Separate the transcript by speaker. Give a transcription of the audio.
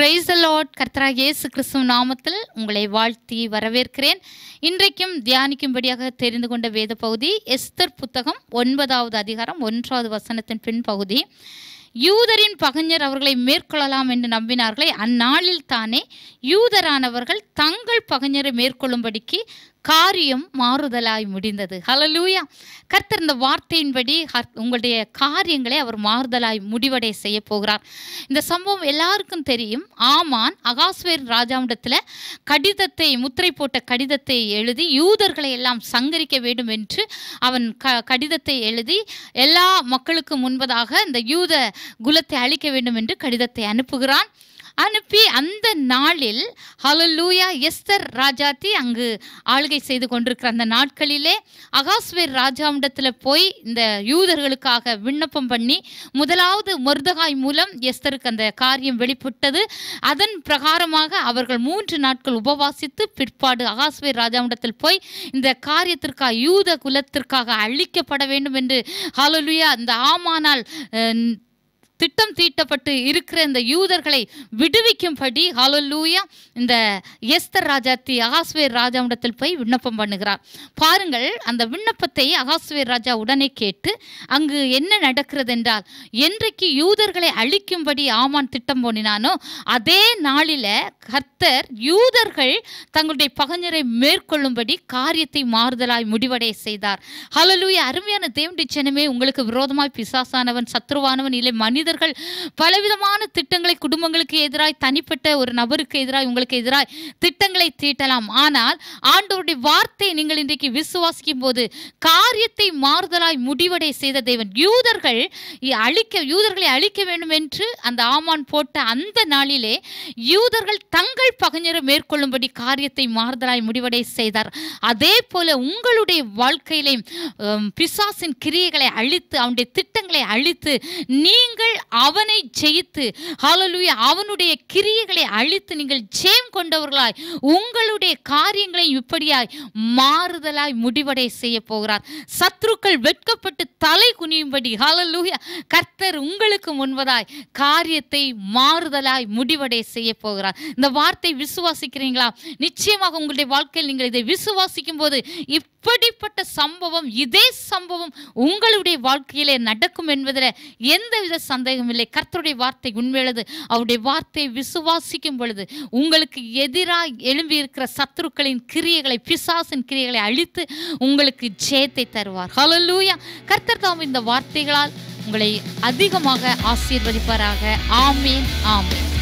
Speaker 1: price Lord கர்த்தராக இயேசு கிறிஸ்துவ நாமத்தில் உங்களை வாழ்த்தி வரவேற்கிறேன் இன்றைக்கும் தியானிக்கும்படியாக தெரிந்து கொண்ட வேத பகுதி எஸ்தர் புத்தகம் ஒன்பதாவது அதிகாரம் ஒன்றாவது வசனத்தின் பின்பகுதி யூதரின் பகைஞர் அவர்களை மேற்கொள்ளலாம் என்று நம்பினார்களே அந்நாளில் தானே யூதரானவர்கள் தங்கள் பகைஞரை மேற்கொள்ளும்படிக்கு காரியம் மாறுதலாய் முடிந்தது ஹalleluya கர்த்தர் இந்த வார்த்தையின்படி ஹர்- உங்களுடைய காரியங்களை அவர் மாறுதலாய் முடிவடை செய்ய போகிறார் இந்த சம்பவம் எல்லாருக்கும் தெரியும் ஆமான் அகாஸ்வேர் ராஜாவிடத்தில் கடிதத்தை முத்திரை போட்ட கடிதத்தை எழுதி யூதர்களை எல்லாம் சங்கரிக்க வேண்டும் என்று அவன் க கடிதத்தை எழுதி எல்லா மக்களுக்கு முன்பதாக இந்த யூத குலத்தை அழிக்க வேண்டும் என்று கடிதத்தை அனுப்புகிறான் அனுப்பி அந்த நாளில் ஹalleluya எஸ்தர் ராஜாத்தி அங்கு ஆளுகை செய்து கொண்டிருக்கிற அந்த நாட்களிலே அகாஸ்வேர் ராஜாவிடத்தில் போய் இந்த யூதர்களுக்காக விண்ணப்பம் பண்ணி முதலாவது மொர்தகாய் மூலம் எஸ்தருக்கு அந்த காரியம் வெளிப்பட்டது அதன் பிரகாரமாக அவர்கள் மூன்று நாட்கள் உபவாசித்து பிற்பாடு அகாஸ்வேர் ராஜாவிடத்தில் போய் இந்த காரியத்திற்காக யூத குலத்திற்காக அழிக்கப்பட வேண்டும் என்று ஹalleluya அந்த ஆமானால் அஹ், திட்டம் தீட்டப்பட்டு இருக்கிற இந்த யூதர்களை விடுவிக்கும்படி ஹalleluya இந்த எஸ்தர் ராஜாத்தி அகாஸ்வேர் ராஜாவிடத்தில் போய் விண்ணப்பம் பண்ணுகிறார் பாருங்கள் அந்த விண்ணப்பத்தை அகாஸ்வேர் ராஜா உடனே கேட்டு அங்கு என்ன நடக்கிறது என்றால் என்றைக்கு யூதர்களை அழிக்கும்படி ஆமான் திட்டம் போனினானோ அதே நாளில கர்த்தர் யூதர்கள் தங்களுடைய பகைஞரை மேற்கொள்ளும்படி காரியத்தை மாறுதலாய் முடிவடைய செய்தார் ஹalleluya அருமையான தேவனுடைய ஜனமே உங்களுக்கு விரோதமாய் பிசாசானவன் சத்ருவானவன் இல்லை மனிதர்கள் பலவிதமான திட்டங்களை குடும்பங்களுக்கு எதிராய் தனிப்பட்ட ஒரு நபருக்கு எதிராய் உங்களுக்கு எதிராய் திட்டங்களை தீட்டலாம் ஆனால் ஆண்டவருடைய வார்த்தை நீங்கள் இன்றைக்கு விசுவாசிக்கும் போது காரியத்தை மாறுதலாய் முடிவடை செய்த தேவன் யூதர்கள் இ- அழிக்க யூதர்களை அழிக்க வேண்டும் என்று அந்த ஆமான் போட்ட அந்த நாளிலே யூதர்கள் தங்கள் பகைஞரை மேற்கொள்ளும்படி காரியத்தை மாறுதலாய் முடிவடை செய்தார் அதே போல உங்களுடைய வாழ்க்கையிலே உம், பிசாசின் கிரியைகளை அழித்து அவனுடைய திட்டங்களை அழித்து நீங்கள் அவனை ஜெயித்து ஹalleluya அவனுடைய கிரியைகளை அழித்து நீங்கள் ஜெயம் கொண்டவர்களாய் உங்களுடைய காரியங்களை இப்படியாய் மாறுதலாய் முடிவடை செய்ய போகிறார் சத்துருக்கள் வெட்கப்பட்டு தலை குனியும்படி ஹalleluya கர்த்தர் உங்களுக்கு முன்பதாய் காரியத்தை மாறுதலாய் முடிவடை செய்ய போகிறார் இந்த வார்த்தை விசுவாசிக்கிறீங்களா நிச்சயமாக உங்களுடைய வாழ்க்கையில் நீங்கள் இதை விசுவாசிக்கும் போது இப்படிப்பட்ட சம்பவம் இதே சம்பவம் உங்களுடைய வாழ்க்கையிலே நடக்கும் என்பதில் எந்தவித சந்தேகம் இல்லை கர்த்தருடைய வார்த்தை உண்மையுள்ளது அவருடைய வார்த்தையை விசுவாசிக்கும் பொழுது உங்களுக்கு எதிராக எழும்பி இருக்கிற சத்துருக்களின் கிரியைகளை பிசாசின் கிரியைகளை அழித்து உங்களுக்கு ஜெயத்தை தருவார் ஹalleluya கர்த்தர் தாம் இந்த வார்த்தைகளால் உங்களை அதிகமாக ஆசீர்வதிப்பாராக ஆமீன் ஆமீன்